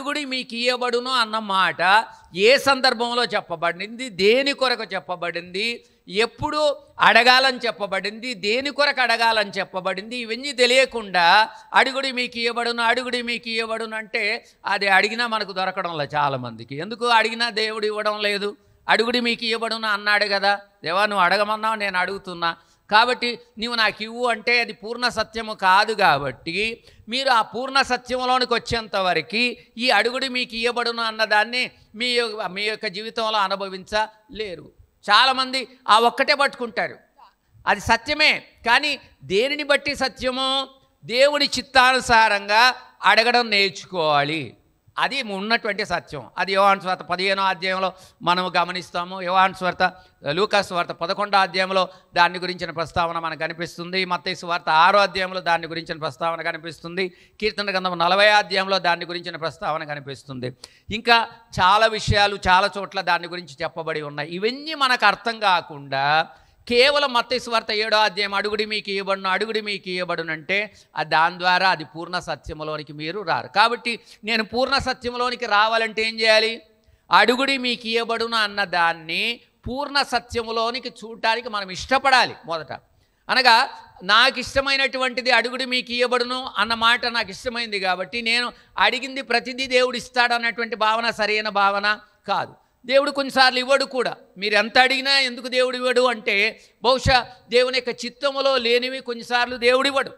అడుగుడి మీకు ఇయ్యబడును అన్న మాట ఏ సందర్భంలో చెప్పబడింది దేని కొరకు చెప్పబడింది ఎప్పుడు అడగాలని చెప్పబడింది దేని కొరకు అడగాలని చెప్పబడింది ఇవన్నీ తెలియకుండా అడుగుడి మీకు ఇవ్వబడును అడుగుడి మీకు ఇవ్వబడును అంటే అది అడిగినా మనకు దొరకడంలో చాలామందికి ఎందుకు అడిగినా దేవుడు ఇవ్వడం లేదు అడుగుడి మీకు ఇవ్వబడును అన్నాడు కదా దేవా నువ్వు అడగమన్నావు నేను అడుగుతున్నా కాబట్టి నీవు నాకు ఇవ్వు అంటే అది పూర్ణ సత్యము కాదు కాబట్టి మీరు ఆ పూర్ణ సత్యంలోనికి వచ్చేంత వరకు ఈ అడుగుడి మీకు ఇవ్వబడును అన్నదాన్ని మీ యొక్క- మీ యొక్క జీవితంలో అనుభవించలేరు చాలామంది ఆ ఒక్కటే పట్టుకుంటారు అది సత్యమే కానీ దేనిని బట్టి సత్యము దేవుని చిత్తానుసారంగా అడగడం నేర్చుకోవాలి అది ఉన్నటువంటి సత్యం అది యోహాన్ స్వార్త పదిహేనో అధ్యాయంలో మనం గమనిస్తాము యోహాన్ స్వార్త లూకాస్ వార్త పదకొండో అధ్యాయంలో దాని గురించిన ప్రస్తావన మనకు కనిపిస్తుంది మత్తయి వార్త ఆరో అధ్యాయంలో దాని గురించిన ప్రస్తావన కనిపిస్తుంది కీర్తన గ్రంథం నలభై అధ్యాయంలో దాని గురించిన ప్రస్తావన కనిపిస్తుంది ఇంకా చాలా విషయాలు చాలా చోట్ల దాని గురించి చెప్పబడి ఉన్నాయి ఇవన్నీ మనకు అర్థం కాకుండా కేవలం మత్తయి వార్త ఏడో అధ్యాయం అడుగుడి మీకు ఇవ్వబడును అడుగుడి మీకు ఇవ్వబడును అంటే ఆ దాని ద్వారా అది పూర్ణ సత్యములోనికి మీరు రారు కాబట్టి నేను పూర్ణ సత్యములోనికి రావాలంటే ఏం చేయాలి అడుగుడి మీకు ఇవ్వబడును అన్న దాన్ని పూర్ణ సత్యములోనికి చూడటానికి మనం ఇష్టపడాలి మొదట అనగా నాకు ఇష్టమైనటువంటిది అడుగుడి మీకు ఇవ్వబడును అన్న మాట నాకు ఇష్టమైంది కాబట్టి నేను అడిగింది ప్రతిదీ దేవుడు ఇస్తాడు అన్నటువంటి భావన సరైన భావన కాదు దేవుడు కొన్నిసార్లు ఇవ్వడు కూడా మీరు ఎంత అడిగినా ఎందుకు దేవుడు ఇవ్వడు అంటే బహుశా దేవుని యొక్క చిత్తములో లేనివి కొన్నిసార్లు దేవుడు ఇవ్వడు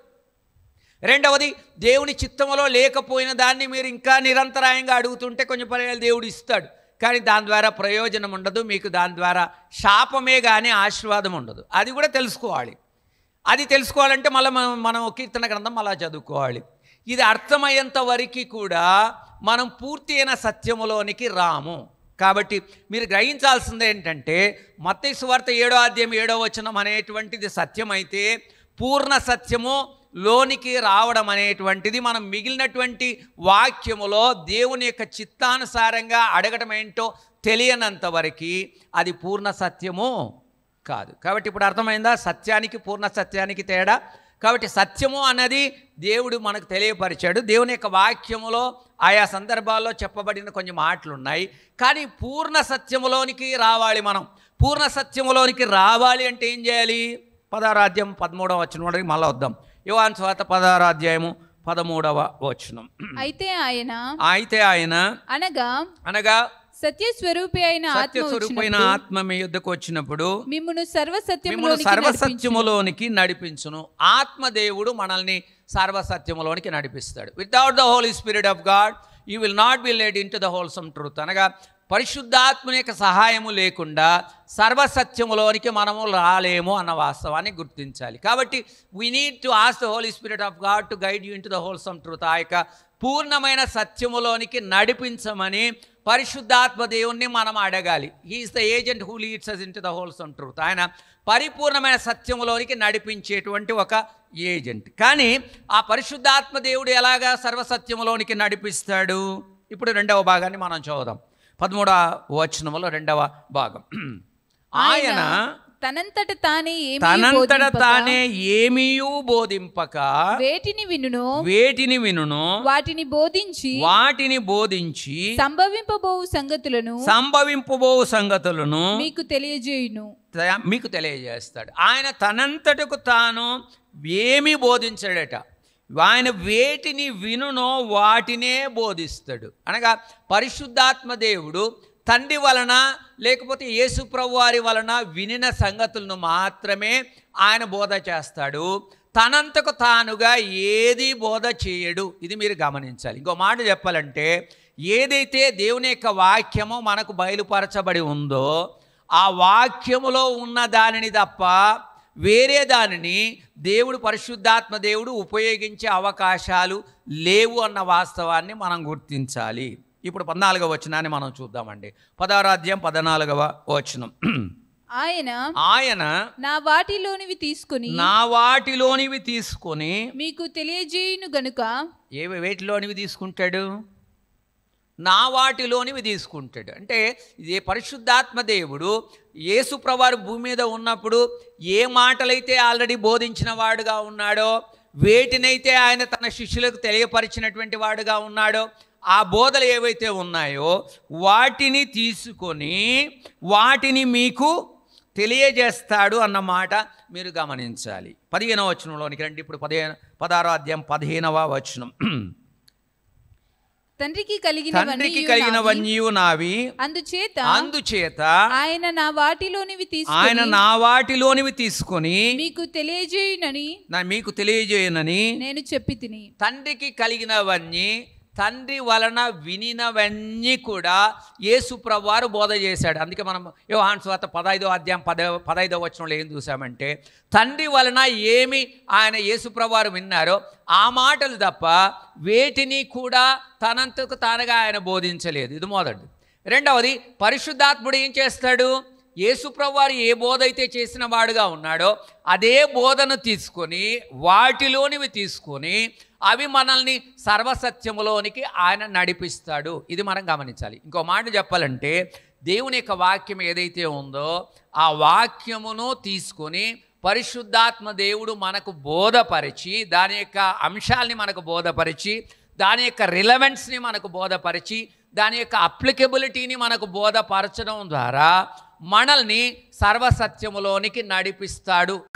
రెండవది దేవుని చిత్తములో లేకపోయిన దాన్ని మీరు ఇంకా నిరంతరాయంగా అడుగుతుంటే కొంచెం పర్యాలు దేవుడు ఇస్తాడు కానీ దాని ద్వారా ప్రయోజనం ఉండదు మీకు దాని ద్వారా శాపమే కానీ ఆశీర్వాదం ఉండదు అది కూడా తెలుసుకోవాలి అది తెలుసుకోవాలంటే మళ్ళీ మనం మనం కీర్తన గ్రంథం అలా చదువుకోవాలి ఇది అర్థమయ్యేంత వరకు కూడా మనం పూర్తి అయిన సత్యములోనికి రాము కాబట్టి మీరు గ్రహించాల్సింది ఏంటంటే మత్తయి సువార్త ఏడో అధ్యాయం ఏడో వచనం అనేటువంటిది సత్యమైతే పూర్ణ సత్యము లోనికి రావడం అనేటువంటిది మనం మిగిలినటువంటి వాక్యములో దేవుని యొక్క చిత్తానుసారంగా అడగటం ఏంటో తెలియనంత వరకు అది పూర్ణ సత్యము కాదు కాబట్టి ఇప్పుడు అర్థమైందా సత్యానికి పూర్ణ సత్యానికి తేడా కాబట్టి సత్యము అన్నది దేవుడు మనకు తెలియపరిచాడు దేవుని యొక్క వాక్యములో ఆయా సందర్భాల్లో చెప్పబడిన కొన్ని మాటలు ఉన్నాయి కానీ పూర్ణ సత్యములోనికి రావాలి మనం పూర్ణ సత్యములోనికి రావాలి అంటే ఏం చేయాలి పదారాధ్యం పదమూడవ వచనం వరకు మళ్ళీ వద్దాం యువాన్ స్వాత పదారాధ్యాయము పదమూడవ వచనం అయితే ఆయన అయితే ఆయన అనగా అనగా సత్య స్వరూపి అయిన ఆత్మ సత్యస్వరూపమైన వచ్చినప్పుడు ఆత్మ మీ యుద్ధకు వచ్చినప్పుడు మిమ్మును మిమ్మల్ని సర్వసత్యములోనికి నడిపించును. సర్వసత్యములోనికి నడిపించును ఆత్మదేవుడు మనల్ని సర్వసత్యములోనికి నడిపిస్తాడు without the Holy Spirit of God you will not be led into the wholesome truth అనగా పరిశుద్ధాత్మని యొక్క సహాయము లేకుండా సర్వసత్యములోనికి మనము రాలేము అన్న వాస్తవాన్ని గుర్తించాలి కాబట్టి we need to ask the Holy Spirit of God to guide you into the wholesome truth ఆ యొక్క పూర్ణమైన సత్యములోనికి నడిపించమని పరిశుద్ధాత్మ దేవుణ్ణి మనం అడగాలి he is the agent who leads us into the wholesome truth ఆయన పరిపూర్ణమైన సత్యములోనికి నడిపించేటువంటి ఒక ఏజెంట్ కానీ ఆ పరిశుద్ధాత్మ దేవుడు ఎలాగా సర్వసత్యములోనికి నడిపిస్తాడు ఇప్పుడు రెండవ భాగాన్ని మనం చూద్దాం పదమూడవ వచనములో రెండవ భాగం ఆయన తనంతట తానే ఏమీ తనంతట బోధింపక, తానే ఏమీయూ బోధింపక వేటిని వినును వేటిని వినును వాటిని బోధించి వాటిని బోధించి సంభవింపబోవు సంగతులను సంభవింపబో సంగతులను మీకు తెలియజేయును త- మీకు తెలియజేస్తాడు ఆయన తనంతటకు తాను ఏమి బోధించాడట ఆయన వేటిని వినునో వాటినే బోధిస్తాడు అనగా పరిశుద్ధాత్మ దేవుడు తండ్రి వలన లేకపోతే యేసు ప్రభు వారి వలన వినిన సంగతులను మాత్రమే ఆయన బోధ చేస్తాడు తనంతకు తానుగా ఏది బోధ చేయడు ఇది మీరు గమనించాలి ఇంకో మాట చెప్పాలంటే ఏదైతే దేవుని యొక్క వాక్యము మనకు బయలుపరచబడి ఉందో ఆ వాక్యములో ఉన్న దానిని తప్ప వేరే దానిని దేవుడు పరిశుద్ధాత్మ దేవుడు ఉపయోగించే అవకాశాలు లేవు అన్న వాస్తవాన్ని మనం గుర్తించాలి ఇప్పుడు పద్నాలుగవ వచనాన్ని మనం చూద్దామండి పదహారు అధ్యాయం పద్నాలుగవ వచనం ఆయన ఆయన నా వాటిలోనివి తీసుకుని నా వాటిలోనివి తీసుకొని మీకు తెలియజేయును గనుక ఏవి వేటిలోనివి తీసుకుంటాడు నా వాటిలోనివి తీసుకుంటాడు అంటే ఇది పరిశుద్ధాత్మ దేవుడు యేసు ప్రవారు భూమి మీద ఉన్నప్పుడు ఏ మాటలైతే ఆల్రెడీ బోధించిన వాడుగా ఉన్నాడో వేటినైతే ఆయన తన శిష్యులకు తెలియపరిచినటువంటి వాడుగా ఉన్నాడో ఆ బోధలు ఏవైతే ఉన్నాయో వాటిని తీసుకొని వాటిని మీకు తెలియజేస్తాడు అన్నమాట మీరు గమనించాలి పదిహేనవ వచనంలోనికి రండి ఇప్పుడు పదిహేను పదహారో అధ్యాయం పదిహేనవ వచనం తండ్రికి తండ్రికి కలిగినవన్నీ కలిగినవన్నీ నావి అందుచేత అందుచేత ఆయన నా వాటిలోనివి ఆయన తీసుకొని నా వాటిలోనివి తీసుకొని మీకు తెలియజేయునని నా మీకు తెలియజేయనని నేను చెప్పి తిని తండ్రికి కలిగినవన్నీ తండ్రి వలన వినినవన్నీ కూడా యేసు ప్రభువారు బోధ చేశాడు అందుకే మనం యోహాన్ స్వాత పదైదో అధ్యాయం పద పదైదో వచనంలో ఏం చూసామంటే తండ్రి వలన ఏమి ఆయన యేసు ప్రభువారు విన్నారో ఆ మాటలు తప్ప వేటిని కూడా తనంతకు తానుగా ఆయన బోధించలేదు ఇది మొదటి రెండవది పరిశుద్ధాత్ముడు ఏం చేస్తాడు యేసుప్రభువారు ఏ బోధ అయితే చేసిన వాడుగా ఉన్నాడో అదే బోధను తీసుకొని వాటిలోనివి తీసుకొని అవి మనల్ని సర్వసత్యములోనికి ఆయన నడిపిస్తాడు ఇది మనం గమనించాలి ఇంకో మాట చెప్పాలంటే దేవుని యొక్క వాక్యం ఏదైతే ఉందో ఆ వాక్యమును తీసుకొని పరిశుద్ధాత్మ దేవుడు మనకు బోధపరిచి దాని యొక్క అంశాల్ని మనకు బోధపరిచి దాని యొక్క రిలవెన్స్ని మనకు బోధపరిచి దాని యొక్క అప్లికబిలిటీని మనకు బోధపరచడం ద్వారా మనల్ని సర్వసత్యములోనికి నడిపిస్తాడు